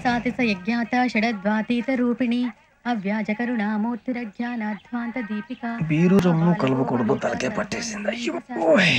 సాతి స యజ్ఞాత షడద్వాతీత రూపిణి అవ్యాజ కరుణామూర్తిరజ్ఞానాధ్వాంత Deepika beer rum కలపకూడదు తలకే పట్టేసింది అయ్యో ఓయ్.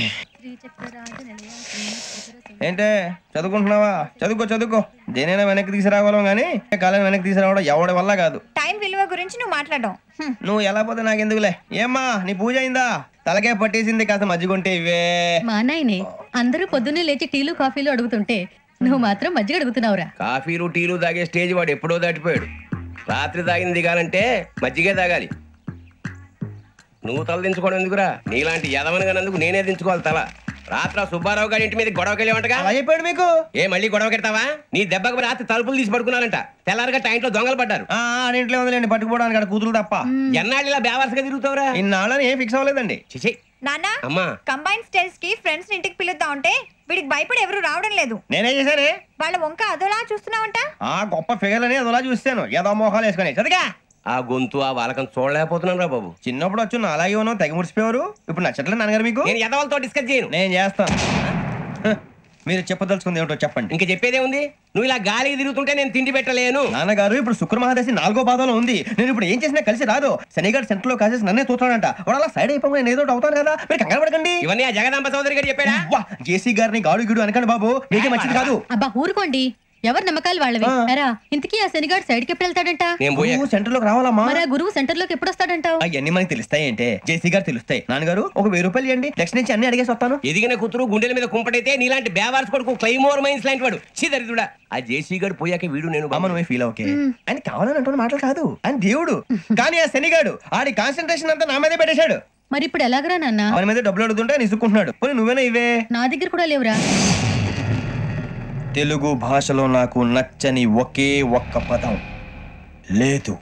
ఏంటే చదువుకుంటున్నావా చదువుకో చదువుకో దేనైనా వెనక్కి తీసుకురావాలం కానీ కాలం వెనక్కి తీసుకురావడం ఎవడి వల్ల కాదు టైం విలువ గురించి నువ్వు మాట్లాడడం హ్మ్. నువ్వు ఎలా పోతే నాకెందుకులే ఏమ్మా నీ పూజ అయిందా తలకే పట్టేసింది కాస్త మజ్జిగుంటే ఇవే మా నాయనే అందరూ పొద్దున్నే లేచి టీలు కాఫీలు అడుగుతుంటే నువ్వు మాత్రం మజ్జిగ అడుగుతున్నావురా కాఫీలు టీలు తాగే స్టేజ్ వాడు ఎప్పుడో దాటిపోయాడు రాత్రి తాగింది దిగాలంటే మజ్జిగే తాగాలి నువ్వు తల దించుకోవడం ఎందుకురా నీలాంటి యదవనగానందుకు నేనే దించుకోవాలి తల రాత్రి ఆ సుబ్బారావు గారి ఇంటి మీద గొడవకి వెళ్ళేవంటగా అలా చెప్పాడు మీకు ఏ మళ్ళీ గొడవ కెడతావా నీ దెబ్బకు రాత్రి తలుపులు తీసి పడుకున్నారంట తెల్లారగా టైంట్లో దొంగలు పడ్డారు ఆ ఆడింట్లో ఉందిలేండి పట్టుకుపోవడానికి అక్కడ కూతురు తప్ప ఎన్నాళ్ళు ఇలా బేవర్స్గా తిరుగుతావురా ఇన్నాళ్ళని ఏం ఫిక్స్ అవ్వలేదండి చిచి నాన్న అమ్మా కంబైన్ స్టైల్స్ కి ఫ్రెండ్స్ ఇంటికి పిలుద్దాం అంటే వీడికి భయపడి ఎవరు రావడం లేదు నేనే చేశానే వాళ్ళ వంక అదోలా చూస్తున్నావంట ఆ గొప్ప ఫిగర్ అని అదోలా చూస్తాను ఏదో మోహాలు వేసుకొని చదిగా ఆ గొంతు ఆ వాలకం చూడలేకపోతున్నాను రా బాబు చిన్నప్పుడు వచ్చి నా అలాగే ఉన్నావు తెగ ముడిచిపోయారు ఇప్పుడు నచ్చట్లేదు నాన్నగారు మీకు నేను ఎదవలతో డిస్కస్ చేయను నేను చేస్తాను హ, మీరు చెప్పదలుచుకుంది ఏమిటో చెప్పండి ఇంకా చెప్పేదే ఉంది నువ్వు ఇలా గాలికి తిరుగుతుంటే నేను తిండి పెట్టలేను నాన్నగారు ఇప్పుడు శుక్ర మహాదశి నాలుగో పాదంలో ఉంది నేను ఇప్పుడు ఏం చేసినా కలిసి రాదు శనిగారు సెంటర్ లో కాసేసి నన్నే చూస్తాడంట వాడు అలా సైడ్ అయిపోయి నేను ఏదో ఒకటి అవుతాను కదా మీరు కంగారు పడకండి ఇవన్నీ ఆ జగదాంబ చౌదరి గారు చెప్పాడా వా జేసీ గారిని గాడు గిడు అనకండి బాబు మీకే మంచిది కాదు అబ్బా ఊరుకోండి ఎవరి నమ్మకాలు వాళ్ళవి ఆ. ఎరా ఇంతకీ ఆ శనిగాడు సైడ్కి ఎప్పుడు వెళ్తాడంట నేను పోయా నువ్వు సెంటర్ లోకి రావాలమ్మా మరి ఆ గురువు సెంటర్ లోకి ఎప్పుడు వస్తాడంటావు అవన్నీ మనకి తెలుస్తాయి అంటే జేసీ గారు తెలుస్తాయి నాన్నగారు ఒక వెయ్యి రూపాయలు ఇవ్వండి నెక్స్ట్ నుంచి అన్ని అడిగేసి వస్తాను ఎదిగిన కూతురు గుండెల మీద కుంపటైతే నీలాంటి బేవార్స్ కొడుకు క్లైమోర్ మైన్స్ లాంటి వాడు చీదరిదుడా ఆ జేసీ గారు పోయాక వీడు నేను అమ్మ నువ్వే ఫీల్ ఓకే ఆయన కావాలని అంటున్న మాటలు కాదు ఆయన దేవుడు కానీ ఆ శనిగాడు ఆడి కాన్సన్ట్రేషన్ అంతా నా మీదే పెట్టేశాడు మరి ఇప్పుడు ఎలాగరా నాన్న అవని మీద డబ్బులు అడుగుతుంటే ఆయన ఇసుక్కుంటున్నాడు పోనీ నువ్వేనా ఇవే నా దగ్గర కూడా లేవురా తెలుగు భాషలో నాకు నచ్చని ఒకే ఒక్క పదం లేదు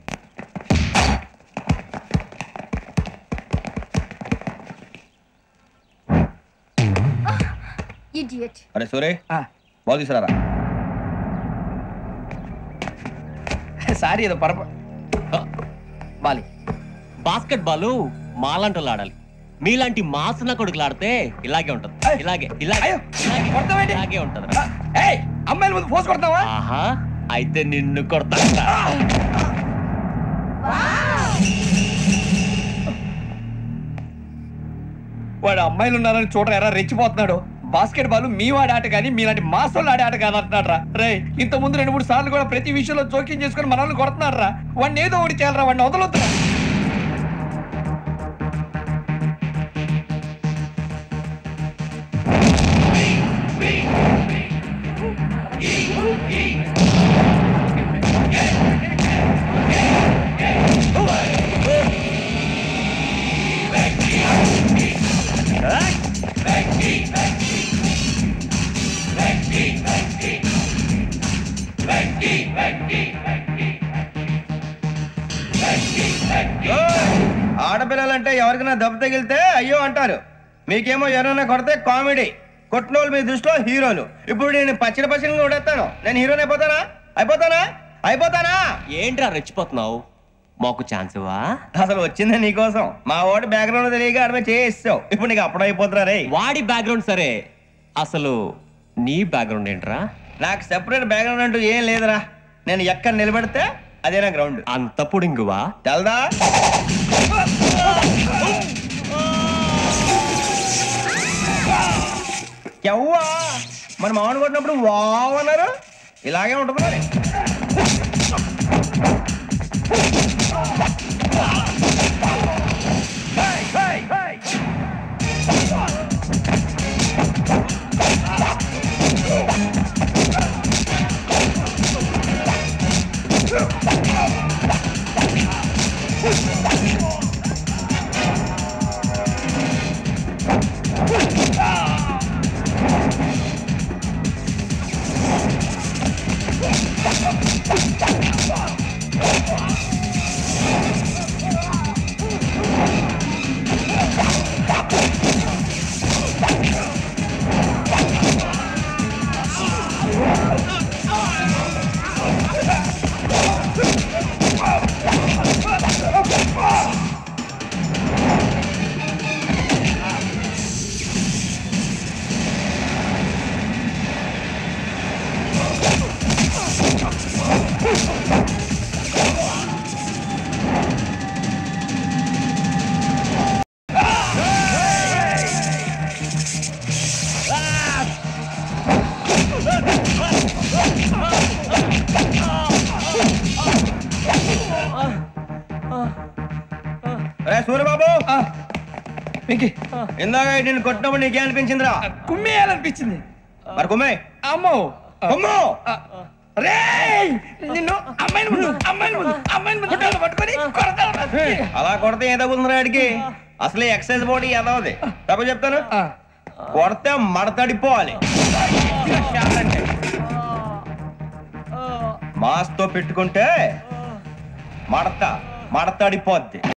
అరే సూరే బాల్ తీసుకురారా సారీ ఏదో పరప బాలి బాస్కెట్ బాల్ మాలాంటి వాళ్ళు ఆడాలి మీలాంటి మాసన కొడుకులు ఆడితే ఇలాగే ఉంటది ఇలాగే ఇలాగే అయ్యో, ఇలాగే, కొడతావేంటి? ఇలాగే ఉంటది ఏయ్ అమ్మాయిల ముందు పోసి కొడతావా ఆహా అయితే నిన్ను కొడతా వాడు అమ్మాయిలు ఉన్నారని చూడరా ఎరా రెచ్చిపోతున్నాడు బాస్కెట్ బాల్ మీ వాడి ఆట కానీ మీలాంటి మాసోళ్ళు ఆడే ఆట కాదు అంటున్నాడు రా రే ఇంత ముందు రెండు మూడు సార్లు కూడా ప్రతి విషయంలో జోక్యం చేసుకుని మనల్ని కొడుతున్నాడు రా వాడిని ఏదో ఒకటి చేయాలరా వాడిని వదలొద్దురా ఆడపిల్లలంటే ఎవరికైనా దెబ్బ తగిలితే అయ్యో అంటారు మీకేమో ఎవరైనా కొడితే కామెడీ కొట్టినోళ్ళు మీ దృష్టిలో హీరోలు ఇప్పుడు నేను పచ్చడి పచ్చడి కొడేస్తాను నేను హీరోని అయిపోతానా అయిపోతానా అయిపోతానా ఏంట్రా రెచ్చిపోతున్నావు మాకు ఛాన్స్ ఇవ్వా అసలు వచ్చిందే నీకోసం మా వాడు బ్యాక్గ్రౌండ్ తెలియక ఆడమే చేయిస్తావు ఇప్పుడు నీకు అప్పుడు అయిపోతున్నా రే వాడి బ్యాక్గ్రౌండ్ సరే అసలు నీ బ్యాక్గ్రౌండ్ ఏంట్రా నాకు సెపరేట్ బ్యాక్గ్రౌండ్ అంటూ ఏం లేదురా నేను ఎక్కడ నిలబడితే అదే నా గ్రౌండ్ అంత పుడింగువా తెల్దా ఎవ్వా మన మామిడి కొట్టినప్పుడు వావ్ అన్నారు ఇలాగే ఉంటుంది మరి వెంకీ ఇందాక నేను కొట్టినప్పుడు నీకేం అనిపించిందిరా కుమ్మేయాలనిపించింది మరి కుమ్మే అమ్మో కుమ్ము రే నిన్ను అమ్మాయిని ముందు అమ్మాయిని ముందు అమ్మాయిని ముందు కాళ్ళు పట్టుకొని కొడతాను అలా కొడితే ఏ తగ్గుతుందిరా ఆడికి అసలు ఎక్సైజ్ బాడీ ఏదవది తప్ప చెప్తాను కొడితే మడతడిపోవాలి మాస్తో పెట్టుకుంటే మడత మడతడిపోద్ది